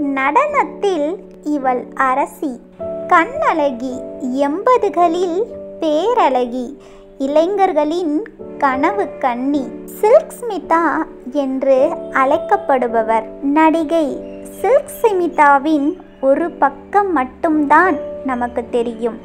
நடனத்தில் இவள் அரசி கண்ணழகி எண்பதுகளில் பேரழகி இளைஞர்களின் கனவு கன்னி சில்க் ஸ்மிதா என்று அழைக்கப்படுபவர் நடிகை சில்க் ஸ்மிதாவின் ஒரு பக்கம் மட்டும்தான் நமக்கு தெரியும்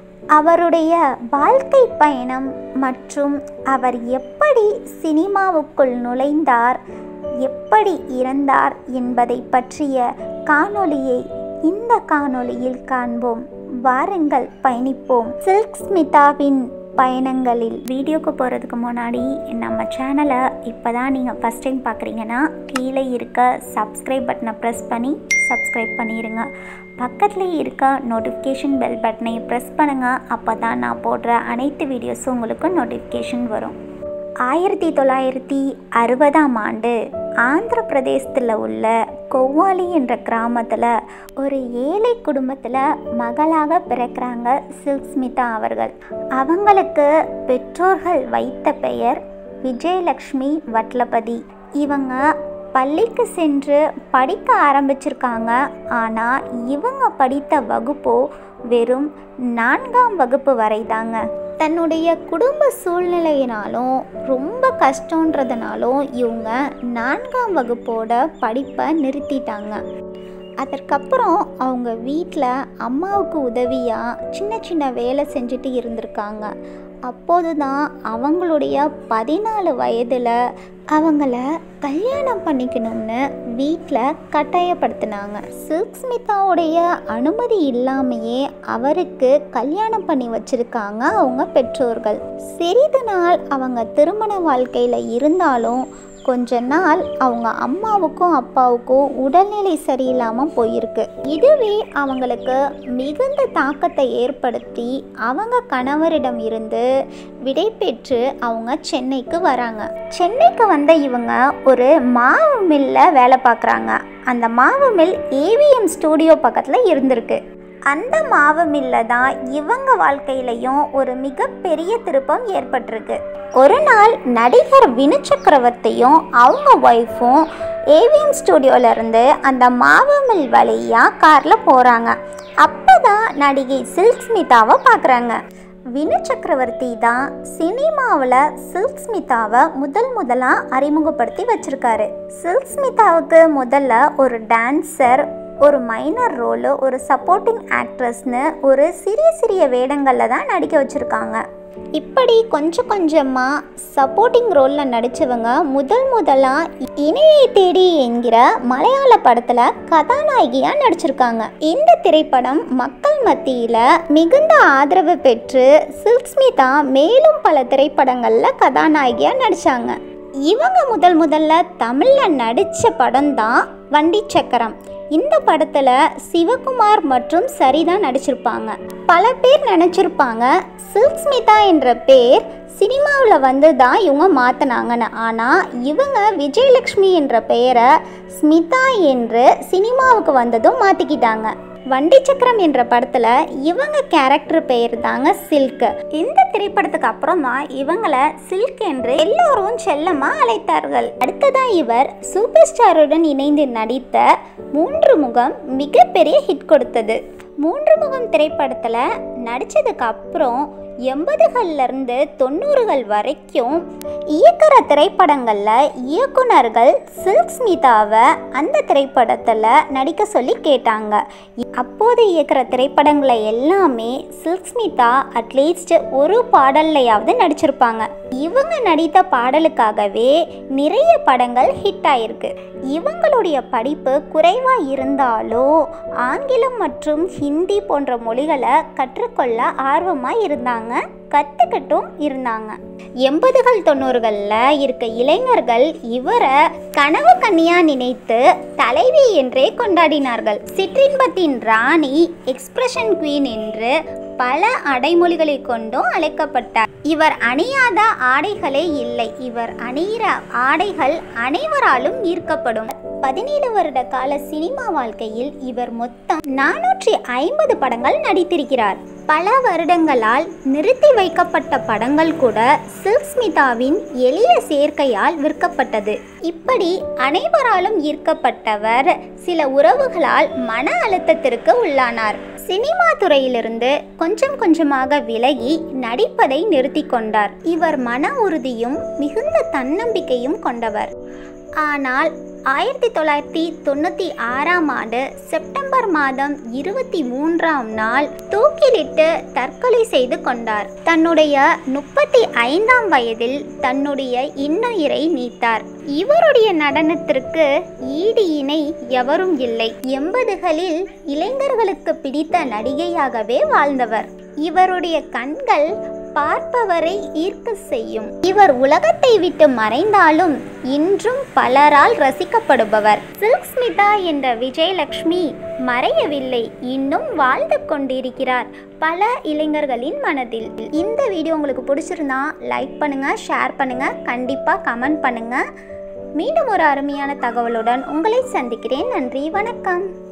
அவருடைய வாழ்க்கை பயணம் மற்றும் அவர் எப்படி சினிமாவுக்குள் நுழைந்தார் எப்படி இறந்தார் என்பதை பற்றிய காணொளியை இந்த காணொளியில் காண்போம் வாருங்கள் பயணிப்போம் சில்க் ஸ்மிதாவின் பயணங்களில் வீடியோக்கு போகிறதுக்கு முன்னாடி நம்ம சேனலை இப்போ தான் நீங்கள் ஃபஸ்ட் டைம் பார்க்குறீங்கன்னா கீழே இருக்க சப்ஸ்கிரைப் பட்டனை ப்ரெஸ் பண்ணி சப்ஸ்கிரைப் பண்ணிடுங்க பக்கத்துலேயே இருக்க நோட்டிஃபிகேஷன் பெல் பட்டனை ப்ரெஸ் பண்ணுங்கள் அப்போ தான் நான் போடுற அனைத்து வீடியோஸும் உங்களுக்கு நோட்டிஃபிகேஷன் வரும் ஆயிரத்தி தொள்ளாயிரத்தி அறுபதாம் ஆண்டு ஆந்திர பிரதேசத்தில் உள்ள கொவ்வாலி என்ற கிராமத்தில் ஒரு ஏழை குடும்பத்தில் மகளாக பிறக்கிறாங்க சில்க் ஸ்மிதா அவர்கள் அவங்களுக்கு பெற்றோர்கள் வைத்த பெயர் விஜயலக்ஷ்மி வட்லபதி இவங்க பள்ளிக்கு சென்று படிக்க ஆரம்பிச்சிருக்காங்க ஆனால் இவங்க படித்த வகுப்போ வெறும் நான்காம் வகுப்பு வரை தாங்க தன்னுடைய குடும்ப சூழ்நிலையினாலும் ரொம்ப கஷ்டன்றதுனாலும் இவங்க நான்காம் வகுப்போட படிப்பை நிறுத்திட்டாங்க அதற்கப்புறம் அவங்க வீட்டில் அம்மாவுக்கு உதவியாக சின்ன சின்ன வேலை செஞ்சுட்டு இருந்திருக்காங்க அப்போது தான் அவங்களுடைய பதினாலு வயதில் அவங்கள கல்யாணம் பண்ணிக்கணும்னு வீட்டில் கட்டாயப்படுத்தினாங்க சில்க் ஸ்மிதாவுடைய அனுமதி இல்லாமையே அவருக்கு கல்யாணம் பண்ணி வச்சிருக்காங்க அவங்க பெற்றோர்கள் சிறிது நாள் அவங்க திருமண வாழ்க்கையில் இருந்தாலும் கொஞ்ச நாள் அவங்க அம்மாவுக்கும் அப்பாவுக்கும் உடல்நிலை சரியில்லாமல் போயிருக்கு இதுவே அவங்களுக்கு மிகுந்த தாக்கத்தை ஏற்படுத்தி அவங்க கணவரிடம் இருந்து விடை பெற்று அவங்க சென்னைக்கு வராங்க சென்னைக்கு வந்த இவங்க ஒரு மாவு மில்ல வேலை பார்க்குறாங்க அந்த மாவு மில் ஏவிஎம் ஸ்டூடியோ பக்கத்தில் இருந்திருக்கு அந்த மாவு மில்ல தான் இவங்க வாழ்க்கையிலையும் ஒரு மிகப்பெரிய திருப்பம் ஏற்பட்டிருக்கு ஒரு நாள் நடிகர் வினு சக்கரவர்த்தியும் அவங்க ஒய்ஃபும் ஏவிஎம் ஸ்டூடியோலேருந்து அந்த மாவு மில் வழியாக காரில் போகிறாங்க அப்போ தான் நடிகை சில்க் ஸ்மிதாவை பார்க்குறாங்க வினு சக்கரவர்த்தி தான் சினிமாவில் சில்க் ஸ்மிதாவை முதல் முதலாக அறிமுகப்படுத்தி வச்சிருக்காரு சில்க் ஸ்மிதாவுக்கு முதல்ல ஒரு டான்ஸர் ஒரு மைனர் ரோலு ஒரு சப்போர்ட்டிங் ஆக்ட்ரஸ்னு ஒரு சிறிய சிறிய வேடங்களில் தான் நடிக்க வச்சுருக்காங்க இப்படி கொஞ்சம் கொஞ்சமாக சப்போர்ட்டிங் ரோலில் நடித்தவங்க முதல் முதலாக இணையை தேடி என்கிற மலையாள படத்தில் கதாநாயகியாக நடிச்சிருக்காங்க இந்த திரைப்படம் மக்கள் மத்தியில் மிகுந்த ஆதரவு பெற்று சில்க் ஸ்மிதா மேலும் பல திரைப்படங்களில் கதாநாயகியாக நடித்தாங்க இவங்க முதல் முதல்ல தமிழில் நடித்த படம் தான் வண்டி சக்கரம் இந்த படத்தில் சிவகுமார் மற்றும் சரிதா நடிச்சிருப்பாங்க பல பேர் நினச்சிருப்பாங்க சில்க் ஸ்மிதா என்ற பேர் சினிமாவில் வந்து தான் இவங்க மாற்றினாங்கன்னு ஆனால் இவங்க விஜயலக்ஷ்மி என்ற பெயரை ஸ்மிதா என்று சினிமாவுக்கு வந்ததும் மாற்றிக்கிட்டாங்க வண்டி சக்கரம் என்ற படத்தில் இவங்க கேரக்டர் பெயர் தாங்க சில்க் இந்த திரைப்படத்துக்கு அப்புறம் தான் இவங்களை சில்க் என்று எல்லோரும் செல்லமாக அழைத்தார்கள் அடுத்ததான் இவர் சூப்பர் ஸ்டாருடன் இணைந்து நடித்த மூன்று முகம் மிகப்பெரிய ஹிட் கொடுத்தது மூன்று முகம் திரைப்படத்தில் நடித்ததுக்கு அப்புறம் எண்பதுகள்லேருந்து தொண்ணூறுகள் வரைக்கும் இயக்குற திரைப்படங்களில் இயக்குனர்கள் சில்க் ஸ்மிதாவை அந்த திரைப்படத்தில் நடிக்க சொல்லி கேட்டாங்க அப்போது இயக்குற திரைப்படங்களை எல்லாமே சில்க் ஸ்மிதா அட்லீஸ்ட் ஒரு பாடல்லையாவது நடிச்சிருப்பாங்க இவங்க நடித்த பாடலுக்காகவே நிறைய படங்கள் ஹிட் ஆயிருக்கு இவங்களுடைய படிப்பு குறைவாக இருந்தாலோ ஆங்கிலம் மற்றும் ஹிந்தி போன்ற மொழிகளை கற்றுக்கொள்ள ஆர்வமாக இருந்தாங்க கற்றுக்கிட்டும் இருந்தாங்க எண்பதுகள் தொண்ணூறுகளில் இருக்க இளைஞர்கள் இவரை கனவு கன்னியா நினைத்து தலைவி என்றே கொண்டாடினார்கள் சிற்றின்பத்தின் ராணி எக்ஸ்பிரஷன் குவீன் என்று பல அடைமொழிகளை கொண்டும் அழைக்கப்பட்டார் இவர் அணியாத ஆடைகளே இல்லை இவர் அணிகிற ஆடைகள் அனைவராலும் ஈர்க்கப்படும் பதினேழு வருட கால சினிமா வாழ்க்கையில் இவர் மொத்தம் நானூற்றி ஐம்பது படங்கள் நடித்திருக்கிறார் பல வருடங்களால் நிறுத்தி வைக்கப்பட்ட படங்கள் கூட சில்க் ஸ்மிதாவின் எளிய சேர்க்கையால் விற்கப்பட்டது இப்படி அனைவராலும் ஈர்க்கப்பட்டவர் சில உறவுகளால் மன அழுத்தத்திற்கு உள்ளானார் சினிமா துறையிலிருந்து கொஞ்சம் கொஞ்சமாக விலகி நடிப்பதை நிறுத்தி கொண்டார் இவர் மன உறுதியும் மிகுந்த தன்னம்பிக்கையும் கொண்டவர் ஆனால் ஆயிரத்தி தொள்ளாயிரத்தி தொண்ணூற்றி ஆறாம் ஆண்டு செப்டம்பர் மாதம் இருபத்தி மூன்றாம் நாள் தூக்கிலிட்டு தற்கொலை செய்து கொண்டார் தன்னுடைய முப்பத்தி ஐந்தாம் வயதில் தன்னுடைய இன்னுயிரை நீத்தார் இவருடைய நடனத்திற்கு ஈடு இணை எவரும் இல்லை எண்பதுகளில் இளைஞர்களுக்கு பிடித்த நடிகையாகவே வாழ்ந்தவர் இவருடைய கண்கள் பார்ப்பவரை ஈர்க்க செய்யும் இவர் உலகத்தை விட்டு மறைந்தாலும் இன்றும் பலரால் ரசிக்கப்படுபவர் சில்க் ஸ்மிதா என்ற விஜயலட்சுமி மறையவில்லை இன்னும் வாழ்ந்து கொண்டிருக்கிறார் பல இளைஞர்களின் மனதில் இந்த வீடியோ உங்களுக்கு பிடிச்சிருந்தா லைக் பண்ணுங்க ஷேர் பண்ணுங்க கண்டிப்பா கமெண்ட் பண்ணுங்க மீண்டும் ஒரு அருமையான தகவலுடன் உங்களை சந்திக்கிறேன் நன்றி வணக்கம்